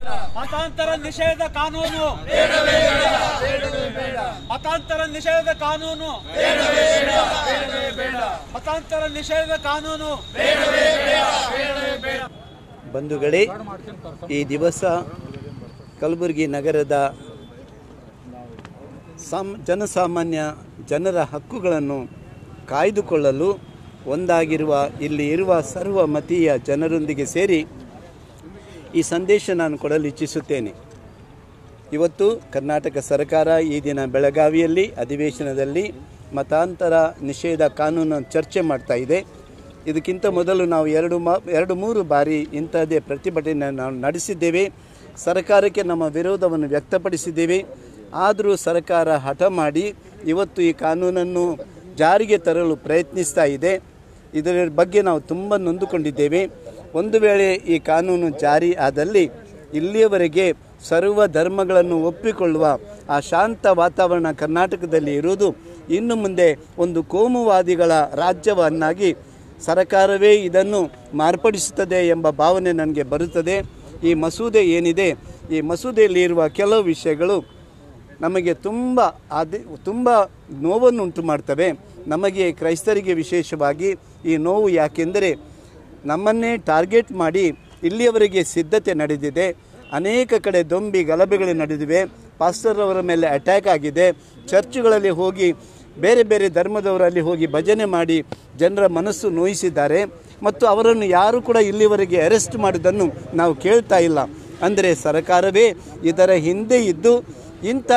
ಮತಾಂತರ ನಿಷೇಧ ಕಾನೂನು ಮತಾಂತರ ನಿಷೇಧ ಕಾನೂನು ಮತಾಂತರ ನಿಷೇಧ ಕಾನೂನು ಬಂಧುಗಳೇ ಈ ದಿವಸ ಕಲಬುರಗಿ ನಗರದ ಸಾಮ್ ಜನಸಾಮಾನ್ಯ ಜನರ ಹಕ್ಕುಗಳನ್ನು ಕಾಯ್ದುಕೊಳ್ಳಲು ಒಂದಾಗಿರುವ ಇಲ್ಲಿ ಇರುವ ಸರ್ವಮತೀಯ ಜನರೊಂದಿಗೆ ಸೇರಿ ಈ ಸಂದೇಶ ನಾನು ಕೊಡಲು ಇಚ್ಛಿಸುತ್ತೇನೆ ಇವತ್ತು ಕರ್ನಾಟಕ ಸರ್ಕಾರ ಈ ದಿನ ಬೆಳಗಾವಿಯಲ್ಲಿ ಅಧಿವೇಶನದಲ್ಲಿ ಮತಾಂತರ ನಿಷೇಧ ಕಾನೂನು ಚರ್ಚೆ ಮಾಡ್ತಾ ಇದೆ ಇದಕ್ಕಿಂತ ಮೊದಲು ನಾವು ಎರಡು ಮಾ ಎರಡು ಮೂರು ಬಾರಿ ಇಂಥದ್ದೇ ಪ್ರತಿಭಟನೆ ನಾವು ನಡೆಸಿದ್ದೇವೆ ಸರ್ಕಾರಕ್ಕೆ ನಮ್ಮ ವಿರೋಧವನ್ನು ವ್ಯಕ್ತಪಡಿಸಿದ್ದೇವೆ ಆದರೂ ಸರ್ಕಾರ ಹಠ ಮಾಡಿ ಇವತ್ತು ಈ ಕಾನೂನನ್ನು ಜಾರಿಗೆ ತರಲು ಪ್ರಯತ್ನಿಸ್ತಾ ಇದೆ ಇದರ ಬಗ್ಗೆ ನಾವು ತುಂಬ ನೊಂದುಕೊಂಡಿದ್ದೇವೆ ಒಂದು ವೇಳೆ ಈ ಕಾನೂನು ಜಾರಿ ಆದಲ್ಲಿ ಇಲ್ಲಿಯವರೆಗೆ ಸರ್ವ ಧರ್ಮಗಳನ್ನು ಒಪ್ಪಿಕೊಳ್ಳುವ ಆ ಶಾಂತ ವಾತಾವರಣ ಕರ್ನಾಟಕದಲ್ಲಿ ಇರುವುದು ಇನ್ನು ಮುಂದೆ ಒಂದು ಕೋಮುವಾದಿಗಳ ರಾಜ್ಯವನ್ನಾಗಿ ಸರ್ಕಾರವೇ ಇದನ್ನು ಮಾರ್ಪಡಿಸುತ್ತದೆ ಎಂಬ ಭಾವನೆ ನನಗೆ ಬರುತ್ತದೆ ಈ ಮಸೂದೆ ಏನಿದೆ ಈ ಮಸೂದೆಯಲ್ಲಿ ಇರುವ ಕೆಲವು ವಿಷಯಗಳು ನಮಗೆ ತುಂಬ ಅದೇ ತುಂಬ ನೋವನ್ನು ಉಂಟು ಮಾಡ್ತವೆ ನಮಗೆ ಕ್ರೈಸ್ತರಿಗೆ ವಿಶೇಷವಾಗಿ ಈ ನೋವು ಯಾಕೆಂದರೆ ನಮ್ಮನ್ನೇ ಟಾರ್ಗೆಟ್ ಮಾಡಿ ಇಲ್ಲಿಯವರೆಗೆ ಸಿದ್ಧತೆ ನಡೆದಿದೆ ಅನೇಕ ಕಡೆ ದೊಂಬಿ ಗಲಭೆಗಳು ನಡೆದಿವೆ ಪಾಸ್ಟರ್ ಅವರ ಮೇಲೆ ಅಟ್ಯಾಕ್ ಆಗಿದೆ ಚರ್ಚ್ಗಳಲ್ಲಿ ಹೋಗಿ ಬೇರೆ ಬೇರೆ ಧರ್ಮದವರಲ್ಲಿ ಹೋಗಿ ಭಜನೆ ಮಾಡಿ ಜನರ ಮನಸ್ಸು ನೋಯಿಸಿದ್ದಾರೆ ಮತ್ತು ಅವರನ್ನು ಯಾರು ಕೂಡ ಇಲ್ಲಿವರೆಗೆ ಅರೆಸ್ಟ್ ಮಾಡಿದ್ದನ್ನು ನಾವು ಕೇಳ್ತಾ ಇಲ್ಲ ಅಂದರೆ ಸರ್ಕಾರವೇ ಇದರ ಹಿಂದೆ ಇದ್ದು ಇಂಥ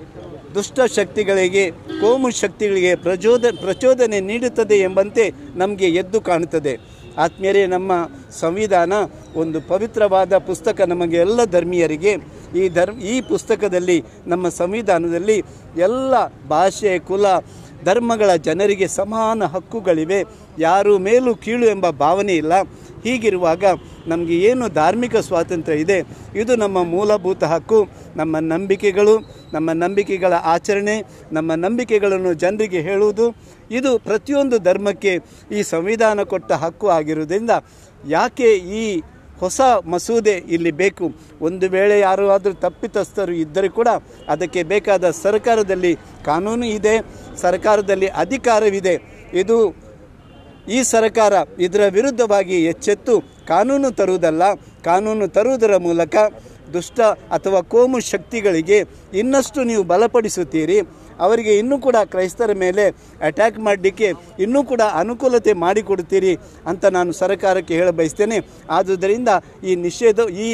ದುಷ್ಟ ಶಕ್ತಿಗಳಿಗೆ ಕೋಮು ಶಕ್ತಿಗಳಿಗೆ ಪ್ರಚೋದ ಪ್ರಚೋದನೆ ನೀಡುತ್ತದೆ ಎಂಬಂತೆ ನಮಗೆ ಎದ್ದು ಕಾಣುತ್ತದೆ ಆತ್ಮೀಯರೇ ನಮ್ಮ ಸಂವಿಧಾನ ಒಂದು ಪವಿತ್ರವಾದ ಪುಸ್ತಕ ನಮಗೆ ಎಲ್ಲ ಧರ್ಮೀಯರಿಗೆ ಈ ಧರ್ಮ ಈ ಪುಸ್ತಕದಲ್ಲಿ ನಮ್ಮ ಸಂವಿಧಾನದಲ್ಲಿ ಎಲ್ಲ ಭಾಷೆ ಕುಲ ಧರ್ಮಗಳ ಜನರಿಗೆ ಸಮಾನ ಹಕ್ಕುಗಳಿವೆ ಯಾರು ಮೇಲೂ ಕೀಳು ಎಂಬ ಭಾವನೆ ಇಲ್ಲ ಹೀಗಿರುವಾಗ ನಮಗೆ ಏನು ಧಾರ್ಮಿಕ ಸ್ವಾತಂತ್ರ್ಯ ಇದೆ ಇದು ನಮ್ಮ ಮೂಲಭೂತ ಹಕ್ಕು ನಮ್ಮ ನಂಬಿಕೆಗಳು ನಮ್ಮ ನಂಬಿಕೆಗಳ ಆಚರಣೆ ನಮ್ಮ ನಂಬಿಕೆಗಳನ್ನು ಜನರಿಗೆ ಹೇಳುವುದು ಇದು ಪ್ರತಿಯೊಂದು ಧರ್ಮಕ್ಕೆ ಈ ಸಂವಿಧಾನ ಕೊಟ್ಟ ಹಕ್ಕು ಆಗಿರುವುದರಿಂದ ಯಾಕೆ ಈ ಹೊಸ ಮಸೂದೆ ಇಲ್ಲಿ ಬೇಕು ಒಂದು ವೇಳೆ ಯಾರು ಆದರೂ ತಪ್ಪಿತಸ್ಥರು ಇದ್ದರೆ ಕೂಡ ಅದಕ್ಕೆ ಬೇಕಾದ ಸರ್ಕಾರದಲ್ಲಿ ಕಾನೂನು ಇದೆ ಸರ್ಕಾರದಲ್ಲಿ ಅಧಿಕಾರವಿದೆ ಇದು ಈ ಸರ್ಕಾರ ಇದರ ವಿರುದ್ಧವಾಗಿ ಎಚ್ಚೆತ್ತು ಕಾನೂನು ತರುವುದಲ್ಲ ಕಾನೂನು ತರುವುದರ ಮೂಲಕ ದುಷ್ಟ ಅಥವಾ ಕೋಮು ಶಕ್ತಿಗಳಿಗೆ ಇನ್ನಷ್ಟು ನೀವು ಬಲಪಡಿಸುತ್ತೀರಿ ಅವರಿಗೆ ಇನ್ನೂ ಕೂಡ ಕ್ರೈಸ್ತರ ಮೇಲೆ ಅಟ್ಯಾಕ್ ಮಾಡಲಿಕ್ಕೆ ಇನ್ನೂ ಕೂಡ ಅನುಕೂಲತೆ ಮಾಡಿಕೊಡ್ತೀರಿ ಅಂತ ನಾನು ಸರ್ಕಾರಕ್ಕೆ ಹೇಳ ಬಯಸ್ತೇನೆ ಆದುದರಿಂದ ಈ ನಿಷೇಧ ಈ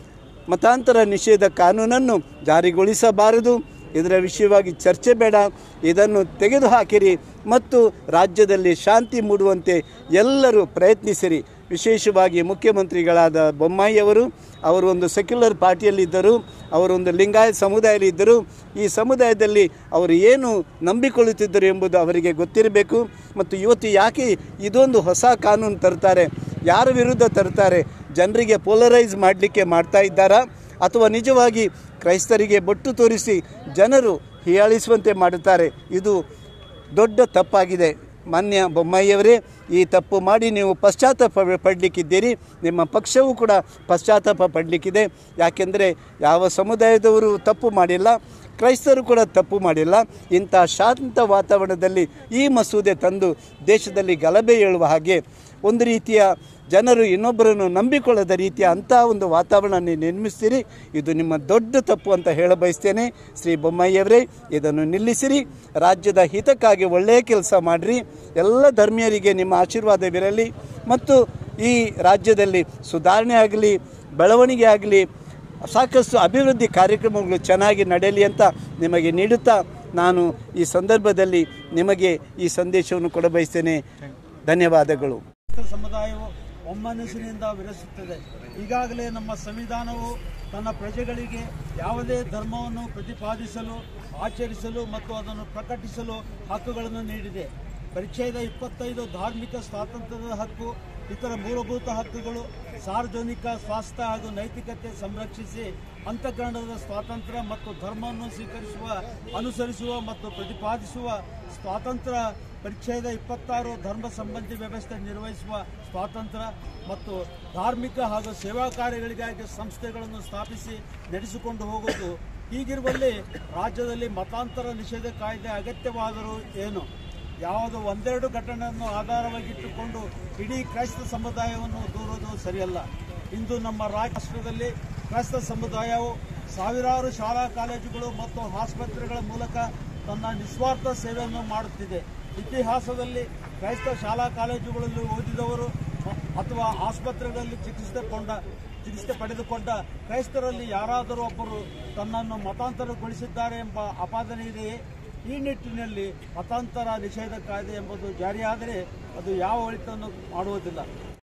ಮತಾಂತರ ನಿಷೇಧ ಕಾನೂನನ್ನು ಜಾರಿಗೊಳಿಸಬಾರದು ಇದರ ವಿಷಯವಾಗಿ ಚರ್ಚೆ ಬೇಡ ಇದನ್ನು ತೆಗೆದುಹಾಕಿರಿ ಮತ್ತು ರಾಜ್ಯದಲ್ಲಿ ಶಾಂತಿ ಮೂಡುವಂತೆ ಎಲ್ಲರೂ ಪ್ರಯತ್ನಿಸಿರಿ ವಿಶೇಷವಾಗಿ ಮುಖ್ಯಮಂತ್ರಿಗಳಾದ ಬೊಮ್ಮಾಯಿಯವರು ಅವರು ಒಂದು ಸೆಕ್ಯುಲರ್ ಪಾರ್ಟಿಯಲ್ಲಿದ್ದರು ಅವರೊಂದು ಲಿಂಗಾಯತ್ ಸಮುದಾಯದಲ್ಲಿದ್ದರು ಈ ಸಮುದಾಯದಲ್ಲಿ ಅವರು ಏನು ನಂಬಿಕೊಳ್ಳುತ್ತಿದ್ದರು ಎಂಬುದು ಅವರಿಗೆ ಗೊತ್ತಿರಬೇಕು ಮತ್ತು ಇವತ್ತು ಯಾಕೆ ಇದೊಂದು ಹೊಸ ಕಾನೂನು ತರ್ತಾರೆ ಯಾರ ವಿರುದ್ಧ ತರ್ತಾರೆ ಜನರಿಗೆ ಪೋಲರೈಸ್ ಮಾಡಲಿಕ್ಕೆ ಮಾಡ್ತಾ ಇದ್ದಾರಾ ಅಥವಾ ನಿಜವಾಗಿ ಕ್ರೈಸ್ತರಿಗೆ ಬೊಟ್ಟು ತೋರಿಸಿ ಜನರು ಹೀಯಾಳಿಸುವಂತೆ ಮಾಡುತ್ತಾರೆ ಇದು ದೊಡ್ಡ ತಪ್ಪಾಗಿದೆ ಮಾನ್ಯ ಬೊಮ್ಮಾಯಿಯವರೇ ಈ ತಪ್ಪು ಮಾಡಿ ನೀವು ಪಶ್ಚಾತ್ತಾಪ ಪಡಲಿಕ್ಕಿದ್ದೀರಿ ನಿಮ್ಮ ಪಕ್ಷವೂ ಕೂಡ ಪಶ್ಚಾತ್ತಾಪ ಪಡಲಿಕ್ಕಿದೆ ಯಾಕೆಂದರೆ ಯಾವ ಸಮುದಾಯದವರು ತಪ್ಪು ಮಾಡಿಲ್ಲ ಕ್ರೈಸ್ತರು ಕೂಡ ತಪ್ಪು ಮಾಡಿಲ್ಲ ಇಂಥ ಶಾಂತ ವಾತಾವರಣದಲ್ಲಿ ಈ ಮಸೂದೆ ತಂದು ದೇಶದಲ್ಲಿ ಗಲಭೆ ಏಳುವ ಹಾಗೆ ಒಂದು ರೀತಿಯ ಜನರು ಇನ್ನೊಬ್ಬರನ್ನು ನಂಬಿಕೊಳ್ಳದ ರೀತಿಯ ಅಂಥ ಒಂದು ವಾತಾವರಣ ನೀವು ನಿರ್ಮಿಸ್ತೀರಿ ಇದು ನಿಮ್ಮ ದೊಡ್ಡ ತಪ್ಪು ಅಂತ ಹೇಳ ಬಯಸ್ತೇನೆ ಶ್ರೀ ಬೊಮ್ಮಾಯಿಯವರೇ ಇದನ್ನು ನಿಲ್ಲಿಸಿರಿ ರಾಜ್ಯದ ಹಿತಕ್ಕಾಗಿ ಒಳ್ಳೆಯ ಕೆಲಸ ಮಾಡಿರಿ ಎಲ್ಲ ಧರ್ಮೀಯರಿಗೆ ನಿಮ್ಮ ಆಶೀರ್ವಾದವಿರಲಿ ಮತ್ತು ಈ ರಾಜ್ಯದಲ್ಲಿ ಸುಧಾರಣೆ ಆಗಲಿ ಬೆಳವಣಿಗೆ ಆಗಲಿ ಸಾಕಷ್ಟು ಅಭಿವೃದ್ಧಿ ಕಾರ್ಯಕ್ರಮಗಳು ಚೆನ್ನಾಗಿ ನಡೆಯಲಿ ಅಂತ ನಿಮಗೆ ನೀಡುತ್ತಾ ನಾನು ಈ ಸಂದರ್ಭದಲ್ಲಿ ನಿಮಗೆ ಈ ಸಂದೇಶವನ್ನು ಕೊಡಬಯಸ್ತೇನೆ ಧನ್ಯವಾದಗಳು ಸಮುದಾಯವು ಒಮ್ಮನಸ್ಸಿನಿಂದ ವಿರಸುತ್ತದೆ ಈಗಾಗಲೇ ನಮ್ಮ ಸಂವಿಧಾನವು ತನ್ನ ಪ್ರಜೆಗಳಿಗೆ ಯಾವುದೇ ಧರ್ಮವನ್ನು ಪ್ರತಿಪಾದಿಸಲು ಆಚರಿಸಲು ಮತ್ತು ಅದನ್ನು ಪ್ರಕಟಿಸಲು ಹಕ್ಕುಗಳನ್ನು ನೀಡಿದೆ ಪರಿಚಯದ ಇಪ್ಪತ್ತೈದು ಧಾರ್ಮಿಕ ಸ್ವಾತಂತ್ರ್ಯದ ಹಕ್ಕು ಇತರ ಮೂಲಭೂತ ಹಕ್ಕುಗಳು ಸಾರ್ವಜನಿಕ ಸ್ವಾಸ್ಥ್ಯ ಹಾಗೂ ನೈತಿಕತೆ ಸಂರಕ್ಷಿಸಿ ಅಂತಃಕರಣದ ಸ್ವಾತಂತ್ರ್ಯ ಮತ್ತು ಧರ್ಮವನ್ನು ಸ್ವೀಕರಿಸುವ ಅನುಸರಿಸುವ ಮತ್ತು ಪ್ರತಿಪಾದಿಸುವ ಸ್ವಾತಂತ್ರ್ಯ ಪರಿಚ್ಛೇದ ಇಪ್ಪತ್ತಾರು ಧರ್ಮ ಸಂಬಂಧಿ ವ್ಯವಸ್ಥೆ ನಿರ್ವಹಿಸುವ ಸ್ವಾತಂತ್ರ್ಯ ಮತ್ತು ಧಾರ್ಮಿಕ ಹಾಗೂ ಸೇವಾ ಕಾರ್ಯಗಳಿಗಾಗಿ ಸಂಸ್ಥೆಗಳನ್ನು ಸ್ಥಾಪಿಸಿ ನಡೆಸಿಕೊಂಡು ಹೋಗುವುದು ಹೀಗಿರುವಲ್ಲಿ ರಾಜ್ಯದಲ್ಲಿ ಮತಾಂತರ ನಿಷೇಧ ಕಾಯ್ದೆ ಅಗತ್ಯವಾದರೂ ಏನು ಯಾವುದೋ ಒಂದೆರಡು ಘಟನೆಯನ್ನು ಆಧಾರವಾಗಿಟ್ಟುಕೊಂಡು ಇಡೀ ಕ್ರೈಸ್ತ ಸಮುದಾಯವನ್ನು ದೂರುವುದು ಸರಿಯಲ್ಲ ಇಂದು ನಮ್ಮ ರಾಷ್ಟ್ರದಲ್ಲಿ ಕ್ರೈಸ್ತ ಸಮುದಾಯವು ಸಾವಿರಾರು ಶಾಲಾ ಕಾಲೇಜುಗಳು ಮತ್ತು ಆಸ್ಪತ್ರೆಗಳ ಮೂಲಕ ತನ್ನ ನಿಸ್ವಾರ್ಥ ಸೇವೆಯನ್ನು ಮಾಡುತ್ತಿದೆ ಇತಿಹಾಸದಲ್ಲಿ ಕ್ರೈಸ್ತ ಶಾಲಾ ಕಾಲೇಜುಗಳಲ್ಲಿ ಓದಿದವರು ಅಥವಾ ಆಸ್ಪತ್ರೆಗಳಲ್ಲಿ ಚಿಕಿತ್ಸೆ ಕೊಂಡ ಚಿಕಿತ್ಸೆ ಪಡೆದುಕೊಂಡ ಕ್ರೈಸ್ತರಲ್ಲಿ ಯಾರಾದರೂ ಒಬ್ಬರು ತನ್ನನ್ನು ಮತಾಂತರಗೊಳಿಸಿದ್ದಾರೆ ಎಂಬ ಆಪಾದನೆ ಇದೆಯೇ ಈ ನಿಟ್ಟಿನಲ್ಲಿ ಮತಾಂತರ ನಿಷೇಧ ಕಾಯ್ದೆ ಎಂಬುದು ಜಾರಿಯಾದರೆ ಅದು ಯಾವ ಒಳಿತನ್ನು ಮಾಡುವುದಿಲ್ಲ